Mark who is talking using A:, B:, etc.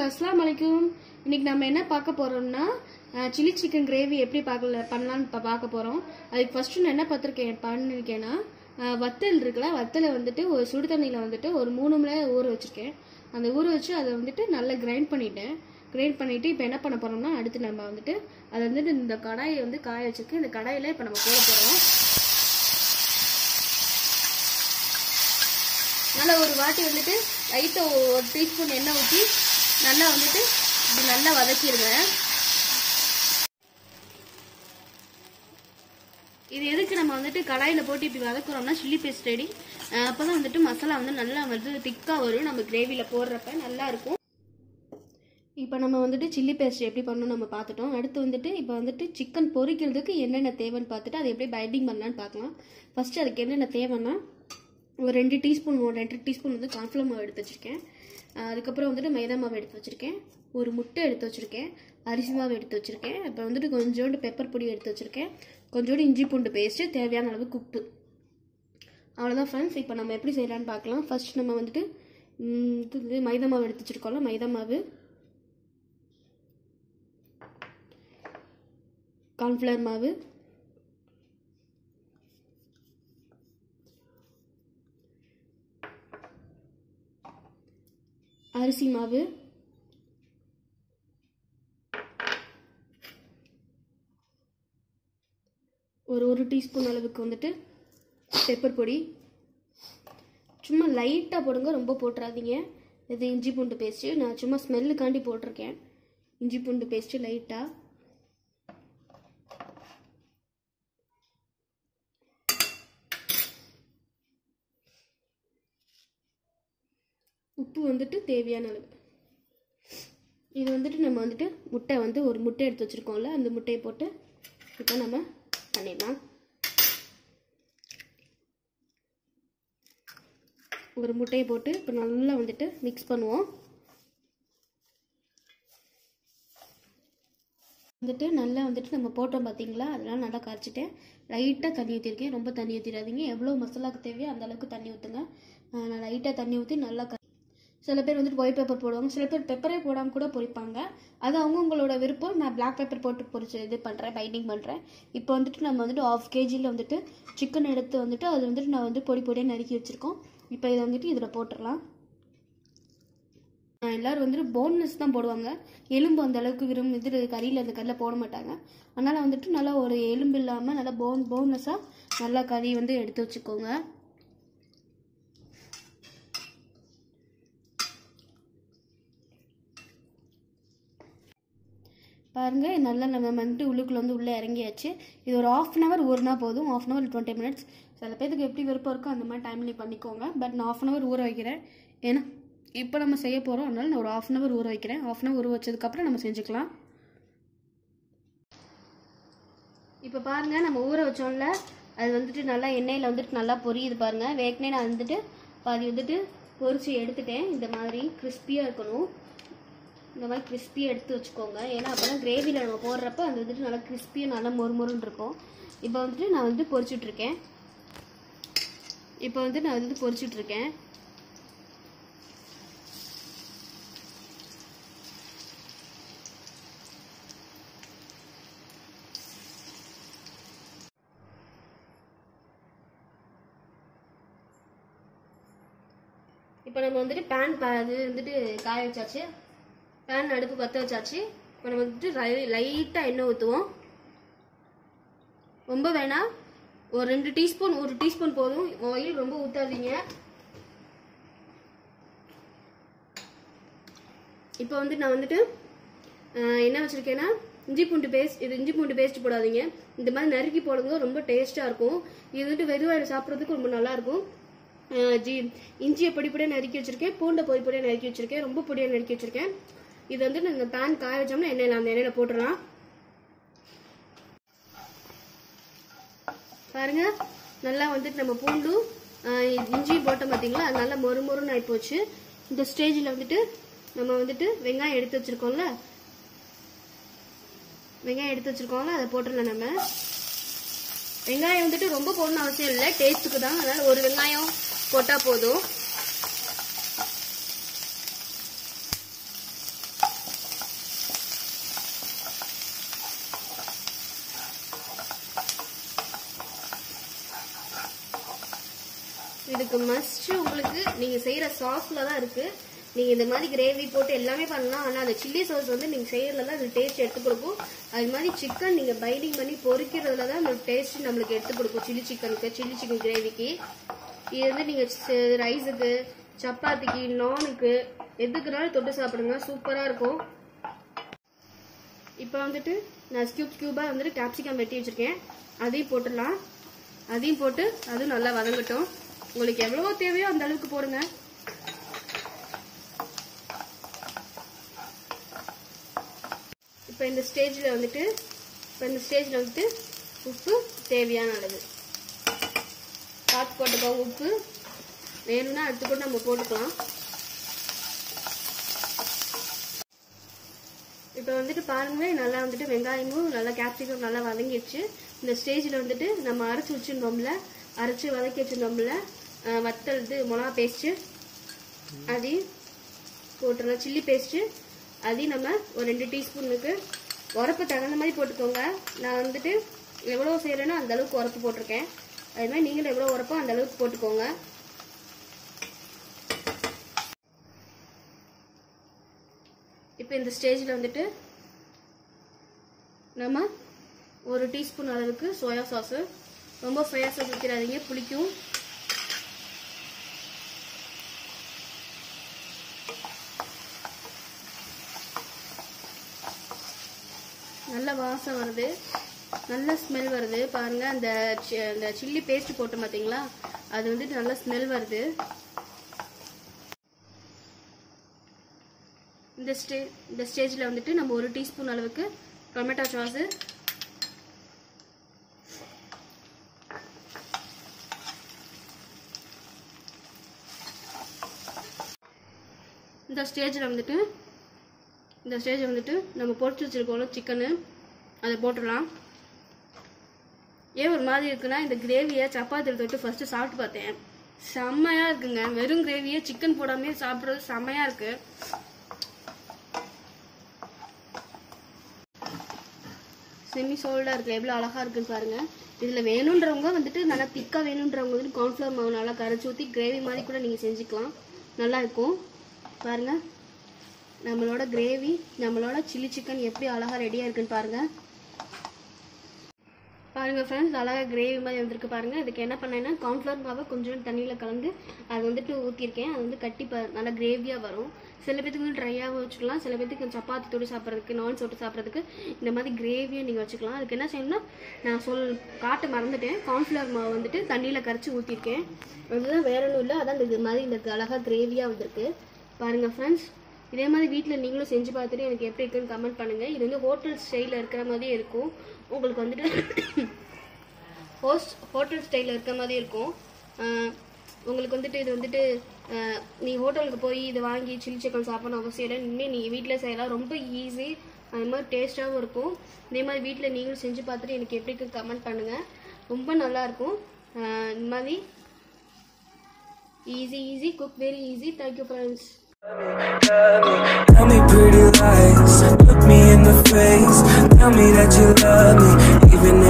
A: அஸ்ஸலாமு அலைக்கும் இன்னைக்கு நம்ம என்ன பார்க்க போறோம்னா சில்லி சிக்கன் கிரேவி எப்படி பார்க்கல பண்ணலாம்னு இப்போ பார்க்க போறோம் அதுக்கு ஃபர்ஸ்ட் நான் என்ன பார்த்துருக்கேன் பண்ணிருக்கேன்னா அஹ், வத்தல் இருக்குல்ல வத்தலை வந்துட்டு ஒரு சுடு தண்ணியில் வந்துட்டு ஒரு மூணு மணி நேரம் ஊற வச்சிருக்கேன் அந்த ஊற வச்சு அதை வந்துட்டு நல்லா கிரைண்ட் பண்ணிட்டேன் கிரைண்ட் பண்ணிட்டு இப்போ என்ன பண்ண போறோம்னா அடுத்து நம்ம வந்துட்டு அதை வந்துட்டு இந்த கடாயை வந்து காய வச்சிருக்கு இந்த கடாயில இப்போ நம்ம போட போறோம் நல்லா ஒரு வாட்டி வந்துட்டு லைட்டாக ஒரு டீஸ்பூன் எண்ணெய் ஊற்றி நல்லா வந்துட்டு இப்படி நல்லா வதக்கிடுங்க இது எதுக்கு நம்ம வந்துட்டு கடாயில் போட்டு இப்படி வதக்குறோம்னா சில்லி பேஸ்ட் ரெடி அப்போ தான் வந்துட்டு மசாலா வந்து நல்லா வந்து திக்காக வரும் நம்ம கிரேவியில் போடுறப்ப நல்லா இருக்கும் இப்போ நம்ம வந்துட்டு சில்லி பேஸ்ட் எப்படி பண்ணணும் நம்ம பார்த்துட்டோம் அடுத்து வந்துட்டு இப்போ வந்துட்டு சிக்கன் பொரிக்கிறதுக்கு என்னென்ன தேவைன்னு பார்த்துட்டு அதை எப்படி பைண்டிங் பண்ணலான்னு பார்க்கலாம் ஃபர்ஸ்ட் அதுக்கு என்னென்ன தேவைன்னா ஒரு ரெண்டு டீஸ்பூன் ஒரு ரெண்டு டீஸ்பூன் வந்து கார்ன்ஃப்ளவர் மாவு எடுத்து வச்சுருக்கேன் அதுக்கப்புறம் வந்துட்டு மைதா மாவு எடுத்து வச்சுருக்கேன் ஒரு முட்டை எடுத்து வச்சுருக்கேன் அரிசி மாவு எடுத்து வச்சுருக்கேன் அப்புறம் வந்துட்டு கொஞ்சோண்டு பெப்பர் பொடி எடுத்து வச்சுருக்கேன் கொஞ்சோண்டு இஞ்சி பூண்டு பேஸ்ட்டு தேவையான அளவுக்கு உப்பு அவ்வளோதான் ஃப்ரெண்ட்ஸ் இப்போ நம்ம எப்படி செய்யலான்னு பார்க்கலாம் ஃபர்ஸ்ட் நம்ம வந்துட்டு ம், இது வந்து மைதா மாவு எடுத்து வச்சுருக்கோம்ல மைதா மாவு கார்ன்ஃப்ளவர் மாவு அரிசி மாவு ஒரு ஒரு டீஸ்பூன் அளவுக்கு வந்துட்டு பெப்பர் பொடி சும்மா லைட்டாக போடுங்க ரொம்ப போட்டுறாதீங்க இது இஞ்சி பூண்டு பேஸ்ட்டு நான் சும்மா ஸ்மெல்லுக்காண்டி போட்டிருக்கேன் இஞ்சி பூண்டு பேஸ்ட்டு லைட்டாக உப்பு வந்துட்டு தேவையான அளவு இது வந்துட்டு நம்ம வந்துட்டு முட்டை வந்து ஒரு முட்டை எடுத்து வச்சுருக்கோம்ல அந்த முட்டையை போட்டு இப்போ நம்ம பண்ணிடலாம் ஒரு முட்டையை போட்டு இப்போ நல்லா வந்துட்டு மிக்ஸ் பண்ணுவோம் வந்துட்டு நல்லா வந்துட்டு நம்ம போட்டோம் பார்த்தீங்களா அதெல்லாம் நல்லா கரைச்சிட்டேன் லைட்டாக தண்ணி ஊற்றிருக்கேன் ரொம்ப தண்ணி ஊற்றிடாதீங்க எவ்வளோ மசாலாக்கு தேவையோ அந்த அளவுக்கு தண்ணி ஊற்றுங்க ஆஹ் நான் லைட்டாக தண்ணி ஊற்றி நல்லா க சில பேர் வந்துட்டு ஒயிட் பேப்பர் போடுவாங்க சில பேர் பெப்பரே போடாமல் கூட பொரிப்பாங்க அது அவங்கவுங்களோட விருப்பம் நான் பிளாக் பேப்பர் போட்டு பொரிச்சு இது பண்ணுறேன் பைண்டிங் பண்ணுறேன் இப்போ வந்துட்டு நம்ம வந்துட்டு ஆஃப் கேஜியில் வந்துட்டு சிக்கன் எடுத்து வந்துட்டு அது வந்துட்டு நான் வந்து பொடி பொடியாக நறுக்கி வச்சுருக்கோம் இப்போ இதை வந்துட்டு இதில் போட்டுடலாம் ஆஹ் எல்லாரும் வந்துட்டு போன்னஸ் தான் போடுவாங்க எலும்பு அந்த அளவுக்கு விரும்ப இது கறியில் அந்த கறியில் போட மாட்டாங்க அதனால் வந்துட்டு நல்லா ஒரு எலும்பு இல்லாமல் நல்லா போன் போன்னஸாக நல்லா கறி வந்து எடுத்து வச்சுக்கோங்க பாருங்க நல்லா நம்ம வந்துட்டு உள்ளுக்குள்ள வந்து உள்ளே இறங்கியாச்சு இது ஒரு ஆஃப் அன் ஹவர் ஊறினா போதும் half an hour twenty minutes சில பேருக்கு எப்படி விருப்பம் இருக்கோ அந்த மாதிரி டைம்ல பண்ணிக்கோங்க பட் நான் ஆஃப் அன் ஹவர் ஊற வைக்கிறேன் ஏன்னா இப்போ நம்ம செய்ய போகிறோம் அதனால நான் ஒரு ஆஃப் அன் ஹவர் ஊற வைக்கிறேன் ஆஃப் அன் ஹவர் ஊற வச்சதுக்கப்புறம் நம்ம செஞ்சுக்கலாம் இப்போ பாருங்க நம்ம ஊற வச்சோம்ல அது வந்துட்டு நல்லா எண்ணெயில் வந்துட்டு நல்லா பொரியுது பாருங்க வேக்கனே நான் வந்துட்டு பாதி வந்துட்டு பொரிச்சு எடுத்துட்டேன் இந்த மாதிரி கிறிஸ்பியாக இருக்கணும் இந்த மாதிரி கிறிஸ்பியாக எடுத்து வச்சுக்கோங்க ஏன்னா அப்போ தான் கிரேவியில் நம்ம போடுறப்ப அது வந்துட்டு நல்லா கிறிஸ்பியாக நல்லா மொறுமொறுன்னு இருக்கும் இப்போ வந்துட்டு நான் வந்து பொரிச்சிட்டு இருக்கேன் இப்போ வந்து நான் வந்து பொரிச்சிட்டு இருக்கேன் இப்போ நம்ம வந்துட்டு பேன் அது வந்துட்டு காய வச்சாச்சு பேன் அடுப்பு பற்ற வச்சாச்சு இப்போ நம்ம வந்துட்டு லைட்டாக எண்ணெய் ஊற்றுவோம் ரொம்ப வேணாம் ஒரு ரெண்டு டீஸ்பூன் ஒரு டீஸ்பூன் போதும் ஆயில் ரொம்ப ஊற்றாதீங்க இப்போ வந்து நான் வந்துட்டு ஆஹ், என்ன வச்சுருக்கேன்னா இஞ்சி பூண்டு பேஸ்ட் இது இஞ்சி பூண்டு பேஸ்ட் போடாதீங்க இந்த மாதிரி நறுக்கி போடுங்க ரொம்ப டேஸ்ட்டாக இருக்கும் இது வந்துட்டு வெறுவாயில் சாப்பிட்றதுக்கு ரொம்ப நல்லா இருக்கும் ஆஹ், ஜி இஞ்சியை பொடி பொடியாக நறுக்கி வச்சிருக்கேன் பூண்டை பொடி பொடியாக நறுக்கி வச்சிருக்கேன் ரொம்ப பொடியாக நறுக்கி வச்சிருக்கேன் இது வந்து நாங்கள் பேன் காய வச்சோம்னா எண்ணெயில் அந்த எண்ணெயில் போட்டுடலாம் பாருங்க நல்லா வந்துட்டு நம்ம பூண்டும் ஆஹ், இஞ்சியும் போட்டோம் பார்த்தீங்களா அது நல்லா மொறு மொறுன்னு ஆயிப்போச்சு இந்த ஸ்டேஜில் வந்துட்டு நம்ம வந்துட்டு வெங்காயம் எடுத்து வச்சிருக்கோம்ல வெங்காயம் எடுத்து வச்சிருக்கோம்ல அதை போட்டுடலாம் நம்ம வெங்காயம் வந்துட்டு ரொம்ப போடணும் அவசியம் இல்லை டேஸ்ட்டுக்கு தான் அதனால ஒரு வெங்காயம் போட்டால் போதும் இதுக்கு மஸ்ட் உங்களுக்கு நீங்க செய்யற சாஸ்ல தான் இருக்கு நீங்க இந்த மாதிரி கிரேவி போட்டு எல்லாமே பண்ணலாம் ஆனா அந்த சில்லி சாஸ் வந்து நீங்க செய்யறதுல தான் அந்த டேஸ்ட் எடுத்து கொடுக்கும் அது மாதிரி சிக்கன் நீங்க பைண்டிங் பண்ணி பொரிக்கிறதுல தான் அந்த டேஸ்ட் நம்மளுக்கு எடுத்து கொடுக்கும் சில்லி சிக்கனுக்கு சில்லி சிக்கன் கிரேவிக்கு இது வந்து நீங்க ரைஸுக்கு சப்பாத்திக்கு நானுக்கு எதுக்குனாலும் தொட்டு சாப்பிடுங்க சூப்பரா இருக்கும் இப்போ வந்துட்டு நான் ஸ்கியூப் ஸ்கியூபாக வந்துட்டு கேப்சிகம் வெட்டி வச்சிருக்கேன் அதையும் போட்டுடலாம் அதையும் போட்டு அதுவும் நல்லா வதங்கட்டும் உங்களுக்கு எவ்வளவோ தேவையோ அந்த அளவுக்கு போடுங்க இப்போ இந்த ஸ்டேஜில் வந்துட்டு இப்போ இந்த ஸ்டேஜில் வந்துட்டு உப்பு தேவையான அளவு பார்த்து போட்டுக்கோ உப்பு வேணும்னா அடுத்து கூட நம்ம போட்டுக்கலாம் இப்போ வந்துட்டு பாருங்க நல்லா வந்துட்டு வெங்காயமும் நல்லா கேப்சிகம் நல்லா வதங்கிடுச்சு இந்த ஸ்டேஜில் வந்துட்டு நம்ம அரைச்சி வச்சுருந்தோம்ல அரைச்சி வதக்கி வச்சுருந்தோம்ல அஹ், வத்தல் இது மிளகா பேஸ்ட்டு அதையும் போட்டுருங்க சில்லி பேஸ்ட்டு அதையும் நம்ம ஒரு ரெண்டு டீஸ்பூனுக்கு உரப்பு தகுந்த மாதிரி போட்டுக்கோங்க நான் வந்துட்டு எவ்வளோ செய்கிறேனோ அந்த அளவுக்கு உரப்பு போட்டிருக்கேன் அது மாதிரி நீங்களும் எவ்வளோ உரப்போ அந்த அளவுக்கு போட்டுக்கோங்க இப்போ இந்த ஸ்டேஜில் வந்துட்டு நம்ம ஒரு டீஸ்பூன் அளவுக்கு சோயா சாஸு ரொம்ப சோயா சாஸ் வைக்கிறாதீங்க புளிக்கும் நல்ல வாசம் வருது நல்ல ஸ்மெல் வருது பாருங்க அந்த சி- அந்த சில்லி பேஸ்ட் போட்டு பார்த்தீங்களா அது வந்துட்டு நல்ல ஸ்மெல் வருது இந்த ஸ்டே இந்த ஸ்டேஜில் வந்துட்டு நம்ம ஒரு டீஸ்பூன் அளவுக்கு டொமேட்டோ சாஸு இந்த ஸ்டேஜில் வந்துட்டு இந்த ஸ்டேஜ் வந்துட்டு நம்ம பொரிச்சு வச்சிருக்கோம்ல சிக்கனு அதை போட்டுடலாம் ஏன் ஒரு மாதிரி இருக்குன்னா இந்த கிரேவியை சப்பாத்தியில் தொட்டு ஃபர்ஸ்ட் சாப்பிட்டு பார்த்தேன் செம்மையா இருக்குங்க வெறும் கிரேவியை சிக்கன் போடாமே சாப்பிட்றது செம்மையா இருக்கு செமி சோல்டாக இருக்குது எவ்வளோ அழகாக இருக்குன்னு பாருங்கள் இதில் வேணுன்றவங்க வந்துட்டு நல்லா திக்காக வேணுன்றவங்க வந்துட்டு கார்ன்ஃப்ளவர் மாவு நல்லா கரைச்சி ஊற்றி கிரேவி மாதிரி கூட நீங்கள் செஞ்சுக்கலாம் நல்லா இருக்கும் பாருங்கள் நம்மளோட கிரேவி நம்மளோட சில்லி சிக்கன் எப்படி அழகாக ரெடியாக இருக்குன்னு பாருங்கள் பாருங்க ஃப்ரெண்ட்ஸ் அழகாக கிரேவி மாதிரி வந்திருக்கு பாருங்க இதுக்கு என்ன பண்ணேன்னா கார்ன்ஃப்ளவர் மாவை கொஞ்சம் தண்ணியில் கலந்து அது வந்துட்டு ஊற்றிருக்கேன் அது வந்து கட்டி ப நல்லா கிரேவியாக வரும் சில பேத்துக்கு வந்து ட்ரையாகவும் வச்சுக்கலாம் சில பேத்துக்கு சப்பாத்தி தொட்டு சாப்பிட்றதுக்கு நான் தொட்டு சாப்பிட்றதுக்கு இந்த மாதிரி கிரேவியாக நீங்கள் வச்சுக்கலாம் அதுக்கு என்ன செய்யணும்னா நான் சொல் காட்ட மறந்துட்டேன் கார்ன்ஃப்ளவர் மாவு வந்துட்டு தண்ணியில் கரைச்சி ஊற்றிருக்கேன் அதுதான் வேற ஒன்றும் இல்லை அதான் இது மாதிரி இந்த அழகாக கிரேவியாக வந்திருக்கு பாருங்கள் ஃப்ரெண்ட்ஸ் இதே மாதிரி வீட்டில் நீங்களும் செஞ்சு பார்த்துட்டு எனக்கு எப்படி இருக்குன்னு கமெண்ட் பண்ணுங்கள் இது வந்து ஹோட்டல் ஸ்டைலில் இருக்கிற மாதிரியே இருக்கும் உங்களுக்கு வந்துட்டு ஹோஸ்ட் ஹோட்டல் ஸ்டைலில் இருக்கிற மாதிரி இருக்கும் ஆஹ் உங்களுக்கு வந்துட்டு இது வந்துட்டு ஆஹ் நீ ஹோட்டலுக்கு போய் இது வாங்கி சில்லி சிக்கன் சாப்பிடணும் அவசியம் இல்லை இனிமேல் நீ வீட்டில் செய்யலாம் ரொம்ப ஈஸி அது மாதிரி டேஸ்ட்டாகவும் இருக்கும் இதே மாதிரி வீட்டில் நீங்களும் செஞ்சு பார்த்துட்டு எனக்கு எப்படி இருக்குன்னு கமெண்ட் பண்ணுங்கள் ரொம்ப நல்லாயிருக்கும் இந்த மாதிரி easy easy cook very easy thank you friends
B: Tell me pretty lies, look me in the face. Tell me that you love me, even